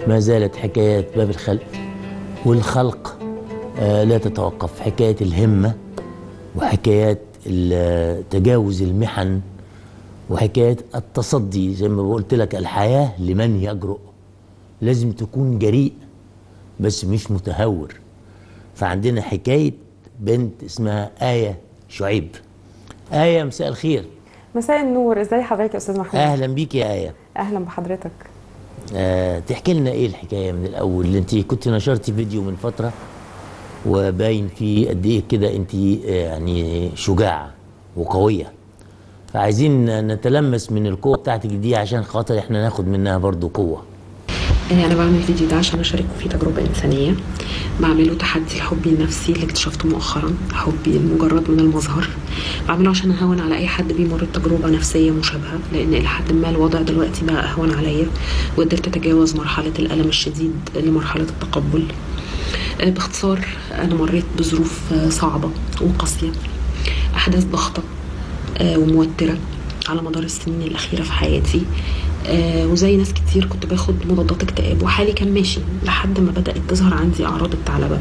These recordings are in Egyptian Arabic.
ما زالت حكايات باب الخلق والخلق آه، لا تتوقف حكاية الهمة وحكايات ال- تجاوز المحن وحكاية التصدي زي ما قلت لك الحياة لمن يجرؤ لازم تكون جريء بس مش متهور فعندنا حكاية بنت اسمها آية شعيب آية مساء الخير مساء النور ازاي حضرتك يا استاذ محمود أهلا بيك يا آية اهلا بحضرتك آه تحكي لنا ايه الحكايه من الاول اللي انت كنت نشرتي فيديو من فتره وباين فيه قد ايه كده انت آه، يعني شجاعه وقويه فعايزين نتلمس من القوه بتاعتك دي عشان خاطر احنا ناخد منها برضو قوه يعني أنا بعمل الفيديو ده عشان أشارككم فيه تجربة إنسانية بعمله تحدي حبي النفسي اللي اكتشفته مؤخرا حبي المجرد من المظهر بعمله عشان أهون على أي حد بيمر بتجربة نفسية مشابهة لأن إلى حد ما الوضع دلوقتي بقى أهون عليا وقدرت أتجاوز مرحلة الألم الشديد لمرحلة التقبل آه، باختصار أنا مريت بظروف آه، صعبة وقاسية أحداث ضغطة آه، وموترة على مدار السنين الأخيرة في حياتي آه، وزي ناس كتير كنت باخد مضادات اكتئاب وحالي كان ماشي لحد ما بدأت تظهر عندي أعراض الثعلبة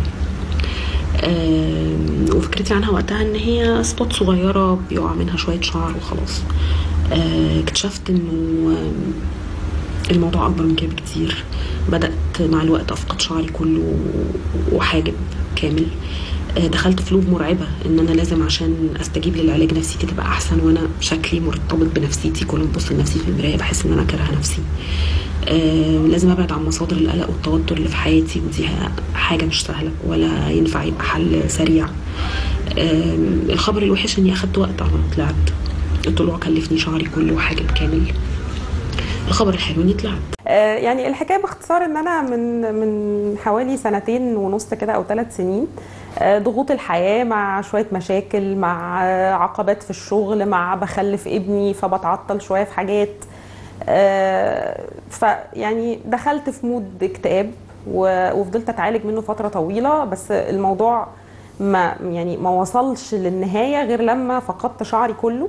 آه، وفكرتي عنها وقتها ان هي سبوت صغيرة بيقع منها شوية شعر وخلاص آه، اكتشفت انه آه، الموضوع اكبر من كده بكتير بدات مع الوقت افقد شعري كله وحاجب كامل آه، دخلت في لوب مرعبه ان انا لازم عشان استجيب للعلاج نفسيتي تبقى احسن وانا شكلي مرتبط بنفسيتي كل ما ابص لنفسي في المرايه بحس ان انا كارهه نفسي آه، لازم ابعد عن مصادر القلق والتوتر اللي في حياتي ودي حاجه مش سهله ولا ينفع يبقى حل سريع آه، الخبر الوحش اني اخدت وقت على ما طلعت الطلوع كلفني شعري كله حاجب كامل الخبر الحلو اني طلعت آه، يعني الحكايه باختصار ان انا من من حوالي سنتين ونص كده او ثلاث سنين آه، ضغوط الحياه مع شويه مشاكل مع آه، عقبات في الشغل مع بخلف ابني فبتعطل شويه في حاجات آه، فيعني دخلت في مود اكتئاب و- وفضلت اتعالج منه فتره طويله بس الموضوع ما يعني ما وصلش للنهايه غير لما فقدت شعري كله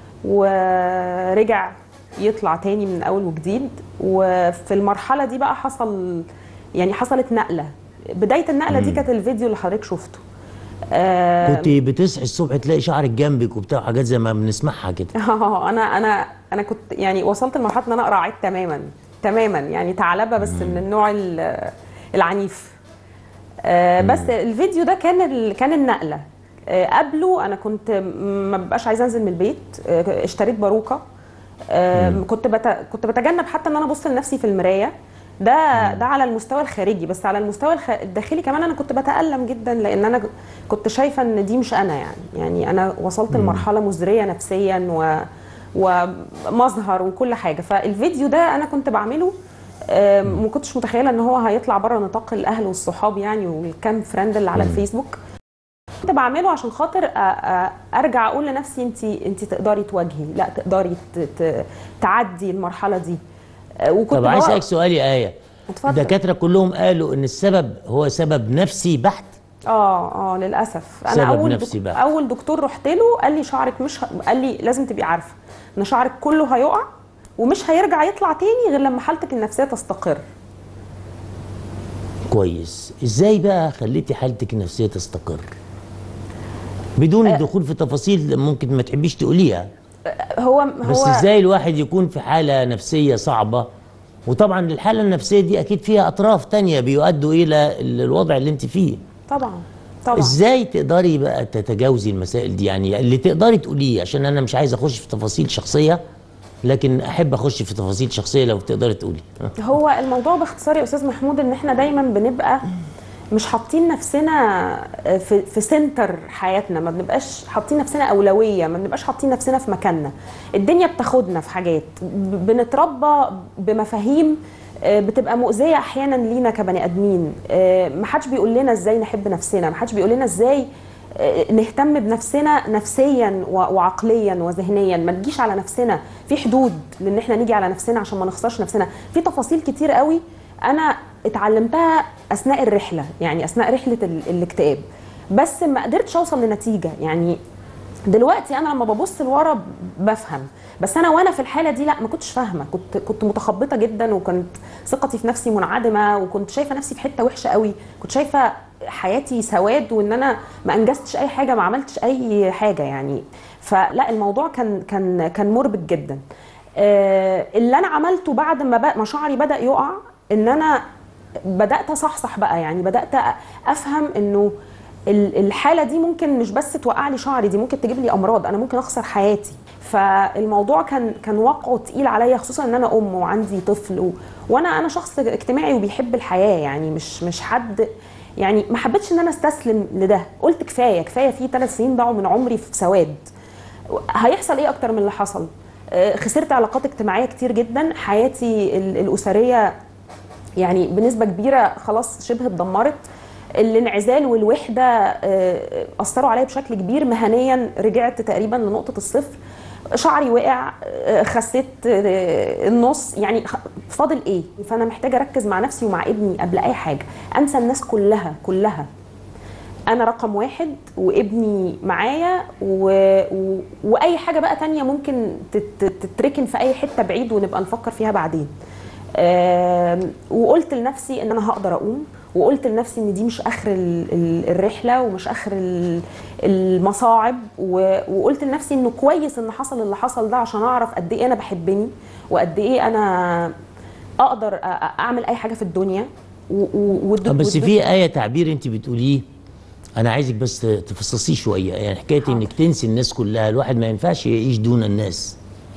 ورجع يطلع تاني من اول وجديد وفي المرحله دي بقى حصل يعني حصلت نقله بدايه النقله دي كانت الفيديو اللي حضرتك شفته آه، كنت بتصحي الصبح تلاقي شعرك جنبك وبتاع حاجات زي ما بنسمعها كده اه انا انا انا كنت يعني وصلت لمرحله ان انا اقرا عيد تماما تماما يعني ثعلبه بس من النوع ال- العنيف آه بس الفيديو ده كان ال- كان النقله آه قبله انا كنت ما ببقاش عايزه انزل من البيت آه اشتريت باروكه آه كنت بت... كنت بتجنب حتى ان انا ابص لنفسي في المرايه ده ده على المستوى الخارجي بس على المستوى الخ... الداخلي كمان انا كنت بتالم جدا لان انا كنت شايفه ان دي مش انا يعني يعني انا وصلت لمرحله مزريه نفسيا و ومظهر وكل حاجه فالفيديو ده انا كنت بعمله آم، ما كنتش متخيله ان هو هيطلع بره نطاق الاهل والصحاب يعني والكام فريند اللي على الفيسبوك كنت بعمله عشان خاطر أ- أ- ارجع اقول لنفسي انت انت تقدري تواجهي لا تقدري ت- ت- تعدي المرحله دي آه، وكنت طب عايز بقى- اسالك سؤال يا ايه اتفضل. الدكاتره كلهم قالوا ان السبب هو سبب نفسي بحت اه اه للاسف انا سبب اول نفسي دك... بقى. اول دكتور رحت له قال لي شعرك مش ه... قال لي لازم تبقي عارفه ان شعرك كله هيقع ومش هيرجع يطلع تاني غير لما حالتك النفسيه تستقر كويس ازاي بقى خليتي حالتك النفسيه تستقر بدون الدخول في تفاصيل ممكن ما تحبيش تقوليها هو بس هو ازاي الواحد يكون في حاله نفسيه صعبه وطبعا الحاله النفسيه دي اكيد فيها اطراف تانية بيؤدوا الى ال- الوضع اللي انت فيه طبعا طبعا ازاي تقدري بقى تتجاوزي المسائل دي يعني اللي تقدري تقوليه عشان انا مش عايز اخش في تفاصيل شخصيه لكن احب اخش في تفاصيل شخصيه لو تقدري تقولي هو الموضوع باختصار يا استاذ محمود ان احنا دايما بنبقى مش حاطين نفسنا في في سنتر حياتنا ما بنبقاش حاطين نفسنا اولويه ما بنبقاش حاطين نفسنا في مكاننا الدنيا بتاخدنا في حاجات ب- بنتربى بمفاهيم آه، بتبقى مؤذيه احيانا لينا كبني ادمين آه، ما حدش بيقول لنا ازاي نحب نفسنا ما حدش بيقول لنا ازاي آه، نهتم بنفسنا نفسيا و- وعقليا وذهنيا ما نجيش على نفسنا في حدود لان احنا نيجي على نفسنا عشان ما نخسرش نفسنا في تفاصيل كتير قوي انا اتعلمتها اثناء الرحله يعني اثناء رحله ال- الاكتئاب بس ما قدرتش اوصل لنتيجه يعني دلوقتي انا لما ببص لورا بفهم بس انا وانا في الحاله دي لا ما كنتش فاهمه كنت كنت متخبطه جدا وكنت ثقتي في نفسي منعدمه وكنت شايفه نفسي في حته وحشه قوي كنت شايفه حياتي سواد وان انا ما انجزتش اي حاجه ما عملتش اي حاجه يعني فلا الموضوع كان كان كان مربك جدا آه، اللي انا عملته بعد ما بق- ما شعري بدا يقع ان انا بدات اصحصح بقى يعني بدات أ- افهم انه ال- الحاله دي ممكن مش بس توقع لي شعري دي ممكن تجيب لي امراض انا ممكن اخسر حياتي فالموضوع كان كان واقعه تقيل عليا خصوصا ان انا ام وعندي طفل و... وانا انا شخص اجتماعي وبيحب الحياه يعني مش مش حد يعني ما حبيتش ان انا استسلم لده قلت كفايه كفايه في ثلاث سنين ضاعوا من عمري في سواد هيحصل ايه اكتر من اللي حصل آه، خسرت علاقات اجتماعيه كتير جدا حياتي ال- الاسريه يعني بنسبه كبيره خلاص شبه اتدمرت الانعزال والوحده آه، اثروا عليا بشكل كبير مهنيا رجعت تقريبا لنقطه الصفر شعري وقع آه، خسيت آه، النص يعني خ- فاضل ايه فانا محتاجه اركز مع نفسي ومع ابني قبل اي حاجه انسى الناس كلها كلها انا رقم واحد وابني معايا و... و... واي حاجه بقى تانية ممكن تت... تتركن في اي حته بعيد ونبقى نفكر فيها بعدين آم، وقلت لنفسي ان انا هقدر اقوم وقلت لنفسي ان دي مش اخر ال- ال- الرحله ومش اخر ال- المصاعب و- وقلت لنفسي انه كويس ان حصل اللي حصل ده عشان اعرف قد ايه انا بحبني وقد ايه انا اقدر أ- أ- اعمل اي حاجه في الدنيا و- و- والد- طب بس والد- في آية تعبير أنت بتقوليه أنا عايزك بس تفصصيه شوية يعني حكاية حاضر. إنك تنسي الناس كلها الواحد ما ينفعش يعيش دون الناس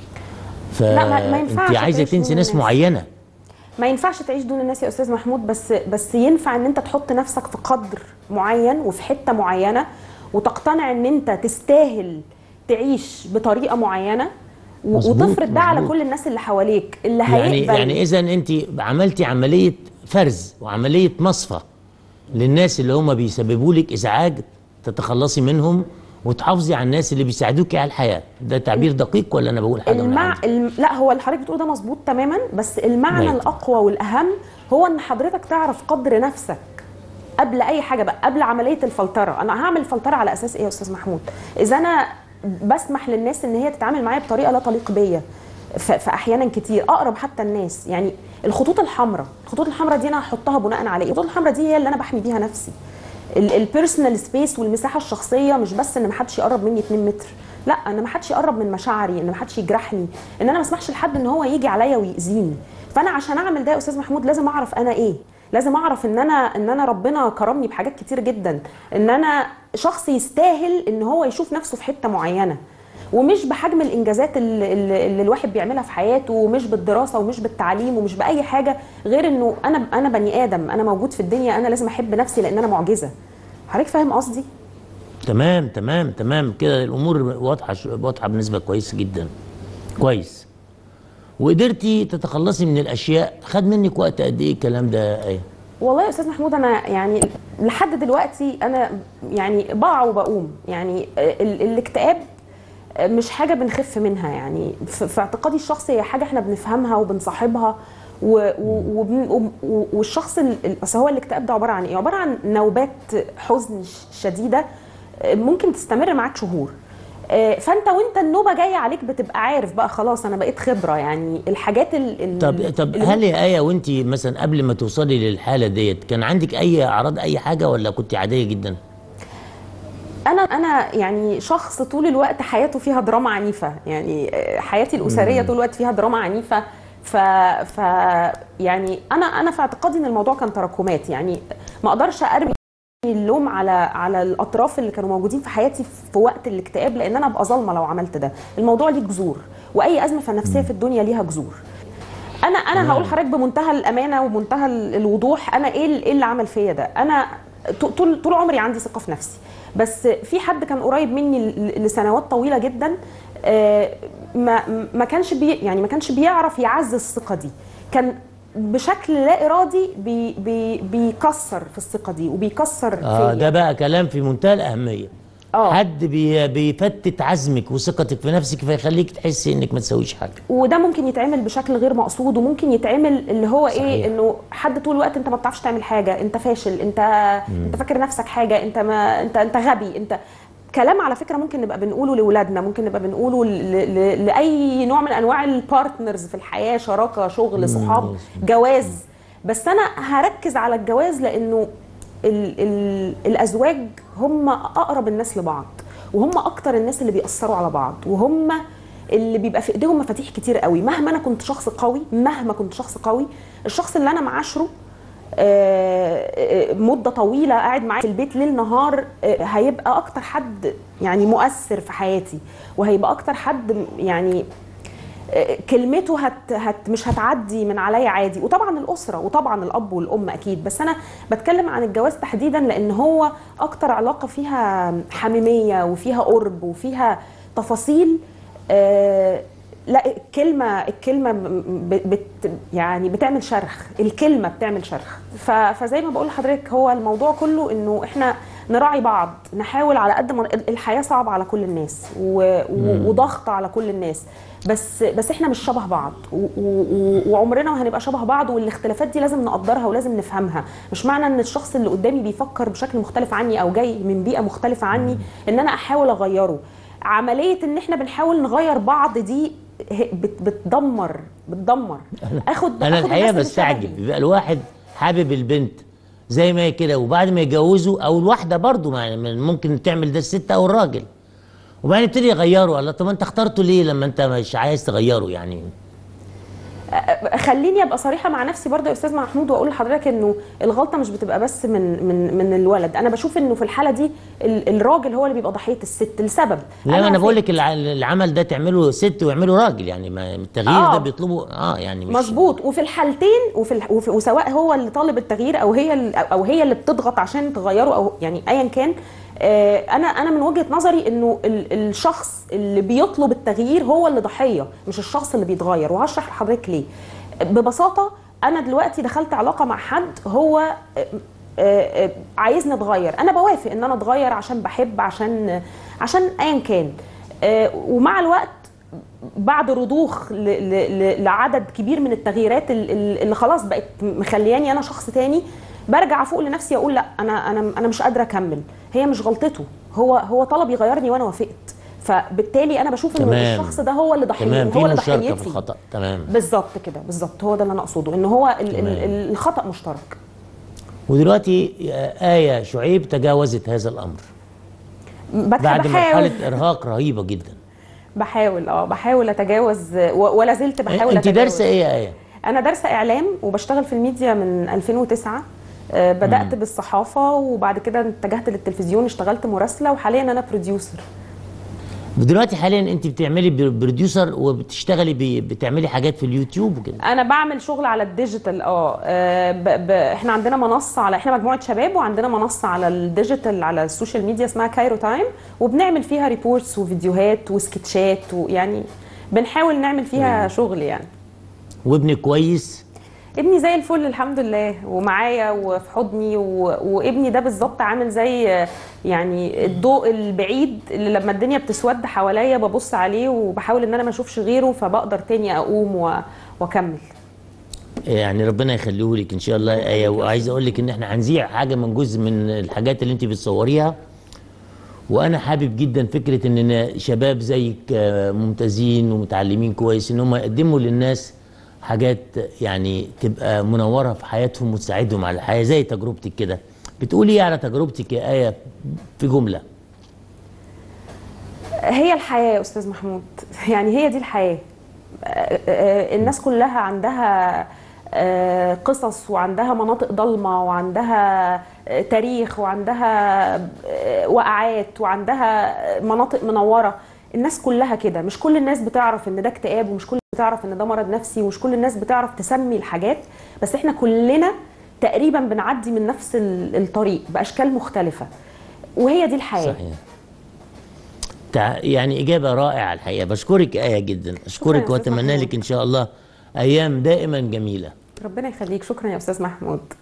لا، ما- ما ينفعش فأنت عايزة تعيش دون تنسي ناس الناس. معينة ما ينفعش تعيش دون الناس يا استاذ محمود بس بس ينفع ان انت تحط نفسك في قدر معين وفي حته معينه وتقتنع ان انت تستاهل تعيش بطريقه معينه و- مظبوط، وتفرض ده على مظبوط. كل الناس اللي حواليك اللي يعني هيقبل يعني إذا أنت عملتي عملية فرز وعملية مصفى للناس اللي هم بيسببوا لك إزعاج تتخلصي منهم وتحافظي على الناس اللي بيساعدوكي على الحياة ده تعبير دقيق ولا أنا بقول حاجة من المع... عندي؟ الم... لا هو اللي حضرتك بتقوله ده مظبوط تماما بس المعنى Right. الاقوى والاهم هو ان حضرتك تعرف قدر نفسك قبل اي حاجه بقى قبل عمليه الفلتره انا هعمل فلتره على اساس ايه يا استاذ محمود اذا انا بسمح للناس ان هي تتعامل معايا بطريقه لا تليق بيا ف- فاحيانا كتير اقرب حتى الناس يعني الخطوط الحمراء الخطوط الحمراء دي انا هحطها بناء على ايه الخطوط الحمراء دي هي اللي انا بحمي بيها نفسي البيرسونال سبيس والمساحه الشخصيه مش بس ان محدش يقرب مني 2 متر لا ان محدش يقرب من مشاعري ان محدش يجرحني ان انا ما اسمحش لحد ان هو يجي عليا ويأذيني فانا عشان اعمل ده يا استاذ محمود لازم اعرف انا ايه لازم اعرف ان انا ان انا ربنا كرمني بحاجات كتير جدا ان انا شخص يستاهل ان هو يشوف نفسه في حته معينه ومش بحجم الانجازات اللي, اللي اللي الواحد بيعملها في حياته ومش بالدراسه ومش بالتعليم ومش باي حاجه غير انه انا انا بني ادم انا موجود في الدنيا انا لازم احب نفسي لان انا معجزه حضرتك فاهم قصدي تمام تمام تمام كده الامور واضحه شو- واضحه بنسبه كويسه جدا كويس وقدرتي تتخلصي من الاشياء خد منك وقت قد ايه الكلام ده ايه والله يا استاذ محمود انا يعني لحد دلوقتي انا يعني بقع وبقوم يعني ال- الاكتئاب مش حاجه بنخف منها يعني في في اعتقادي الشخصي هي حاجه احنا بنفهمها وبنصاحبها و- و- وبن- و- والشخص ال- ال- اصل هو الاكتئاب ده عباره عن ايه؟ عباره عن نوبات حزن ش- شديده ممكن تستمر معاك شهور آه، فانت وانت النوبه جايه عليك بتبقى عارف بقى خلاص انا بقيت خبره يعني الحاجات ال ال- طب طب اللي هل يا ايه وانت مثلا قبل ما توصلي للحاله ديت كان عندك اي اعراض اي حاجه ولا كنت عاديه جدا انا انا يعني شخص طول الوقت حياته فيها دراما عنيفه يعني آه، حياتي الاسريه طول الوقت فيها دراما عنيفه ف ف يعني انا انا في اعتقادي ان الموضوع كان تراكمات يعني ما اقدرش ارمي اللوم على على الاطراف اللي كانوا موجودين في حياتي في وقت الاكتئاب لان انا ابقى ظالمه لو عملت ده الموضوع ليه جذور واي ازمه فنفسيه في الدنيا ليها جذور انا انا هقول لحضرتك بمنتهى الامانه ومنتهى ال- الوضوح انا ايه ال- ايه اللي عمل فيا ده انا ط- طول طول عمري عندي ثقه في نفسي بس في حد كان قريب مني ل- لسنوات طويله جدا آه، ما ما كانش بي يعني ما كانش بيعرف يعزز الثقه دي كان بشكل لا ارادي بي بي بيكسر في الثقه دي وبيكسر اه فيا ده بقى كلام في منتهى الاهميه آه. حد بي بيفتت عزمك وثقتك في نفسك فيخليك تحسي انك ما تسويش حاجه وده ممكن يتعمل بشكل غير مقصود وممكن يتعمل اللي هو صحيح. ايه انه حد طول الوقت انت ما بتعرفش تعمل حاجه انت فاشل انت انت فاكر نفسك حاجه انت ما انت انت غبي انت كلام على فكره ممكن نبقى بنقوله لاولادنا ممكن نبقى بنقوله ل... ل... لاي نوع من انواع البارتنرز في الحياه شراكه شغل صحاب جواز بس انا هركز على الجواز لانه ال... ال... الازواج هم اقرب الناس لبعض وهم اكتر الناس اللي بيأثروا على بعض وهم اللي بيبقى في ايديهم مفاتيح كتير قوي مهما انا كنت شخص قوي مهما كنت شخص قوي الشخص اللي انا معاشره آه، آه، مده طويله قاعد معايا في البيت ليل نهار آه، هيبقى اكتر حد يعني مؤثر في حياتي وهيبقى اكتر حد يعني آه، كلمته هت هت مش هتعدي من عليا عادي وطبعا الاسره وطبعا الاب والام اكيد بس انا بتكلم عن الجواز تحديدا لان هو اكتر علاقه فيها حميميه وفيها قرب وفيها تفاصيل آه، لا الكلمه الكلمه ب- بت يعني بتعمل شرخ الكلمه بتعمل شرخ ف- فزي ما بقول لحضرتك هو الموضوع كله انه احنا نراعي بعض نحاول على قد ما الحياه صعبه على كل الناس و... و... وضغط على كل الناس بس بس احنا مش شبه بعض و... و... وعمرنا ما هنبقى شبه بعض والاختلافات دي لازم نقدرها ولازم نفهمها مش معنى ان الشخص اللي قدامي بيفكر بشكل مختلف عني او جاي من بيئه مختلفه عني ان انا احاول اغيره عمليه ان احنا بنحاول نغير بعض دي هي- بت... بتدمر بتدمر اخد انا آخد الحقيقه الناس اللي بستعجب شبهي. بيبقى الواحد حابب البنت زي ما هي كده وبعد ما يتجوزوا او الواحده برضو ما- ما ممكن تعمل ده الست او الراجل وبعدين يبتدي يغيروا الله طب انت اخترته ليه لما انت مش عايز تغيره يعني خليني ابقى صريحه مع نفسي برضه يا استاذ محمود واقول لحضرتك انه الغلطه مش بتبقى بس من من من الولد انا بشوف انه في الحاله دي ال- الراجل هو اللي بيبقى ضحيه الست لسبب لا انا بقول في- لك الع- العمل ده تعمله ست ويعمله راجل يعني ما التغيير آه. ده بيطلبه اه يعني مش مظبوط وفي الحالتين وفي, الح... وفي وسواء هو اللي طالب التغيير او هي ال- او هي اللي بتضغط عشان تغيره او يعني ايا كان آه، انا انا من وجهه نظري انه ال- الشخص اللي بيطلب التغيير هو اللي ضحيه مش الشخص اللي بيتغير وهشرح لحضرتك ليه ببساطه انا دلوقتي دخلت علاقه مع حد هو آه، آه، آه، عايزني اتغير انا بوافق ان انا اتغير عشان بحب عشان عشان ايا كان آه، ومع الوقت بعد رضوخ ل- ل- ل- لعدد كبير من التغييرات ال- ال- اللي خلاص بقت مخلياني انا شخص تاني برجع افوق لنفسي اقول لا انا انا انا مش قادره اكمل هي مش غلطته هو هو طلب يغيرني وانا وافقت فبالتالي انا بشوف ان تمام. الشخص ده هو اللي ضحيه تمام هو في اللي مشاركه ضحيتي في الخطا تمام بالظبط كده بالظبط هو ده اللي انا اقصده ان هو ال ال تمام. ال الخطا مشترك ودلوقتي آه، آية شعيب تجاوزت هذا الأمر بت- بعد بحاول مرحلة إرهاق رهيبة جدا بحاول اه بحاول اتجاوز و- ولا زلت بحاول أنت أتجاوز. دارسة إيه يا آية؟ انا دارسه اعلام وبشتغل في الميديا من 2009 آه، بدات بالصحافه وبعد كده اتجهت للتلفزيون اشتغلت مراسله وحاليا انا بروديوسر دلوقتي حاليا أنت بتعملي بر- بروديوسر وبتشتغلي ب- بتعملي حاجات في اليوتيوب وكده انا بعمل شغل على الديجيتال اه آه، ب... ب... احنا عندنا منصه على احنا مجموعه شباب وعندنا منصه على الديجيتال على السوشيال ميديا اسمها كايرو تايم وبنعمل فيها ريبورتس وفيديوهات وسكتشات ويعني بنحاول نعمل فيها شغل يعني وابنك كويس ابني زي الفل الحمد لله ومعايا وفي حضني و... وابني ده بالظبط عامل زي يعني الضوء البعيد اللي لما الدنيا بتسود حواليا ببص عليه وبحاول ان انا ما اشوفش غيره فبقدر تاني اقوم و... واكمل يعني ربنا يخليه لك ان شاء الله يا ايه وعايز اقول لك ان احنا هنذيع حاجه من جزء من الحاجات اللي انت بتصوريها وانا حابب جدا فكره ان شباب زيك آه، ممتازين ومتعلمين كويس ان هم يقدموا للناس حاجات يعني تبقى منوره في حياتهم وتساعدهم على الحياه زي تجربتك كده بتقولي ايه على تجربتك يا ايه في جمله هي الحياه يا استاذ محمود يعني هي دي الحياه آه، آه، الناس كلها عندها آه، قصص وعندها مناطق ضلمه وعندها آه، تاريخ وعندها آه، وقعات وعندها مناطق منوره الناس كلها كده مش كل الناس بتعرف ان ده اكتئاب ومش كل الناس بتعرف ان ده مرض نفسي ومش كل الناس بتعرف تسمي الحاجات بس احنا كلنا تقريبا بنعدي من نفس ال- الطريق باشكال مختلفه وهي دي الحياه صحيح تع- يعني إجابة رائعة الحقيقة بشكرك آية جدا شكراً أشكرك يا أستاذ وأتمنى محمود. لك إن شاء الله أيام دائما جميلة ربنا يخليك شكرا يا استاذ محمود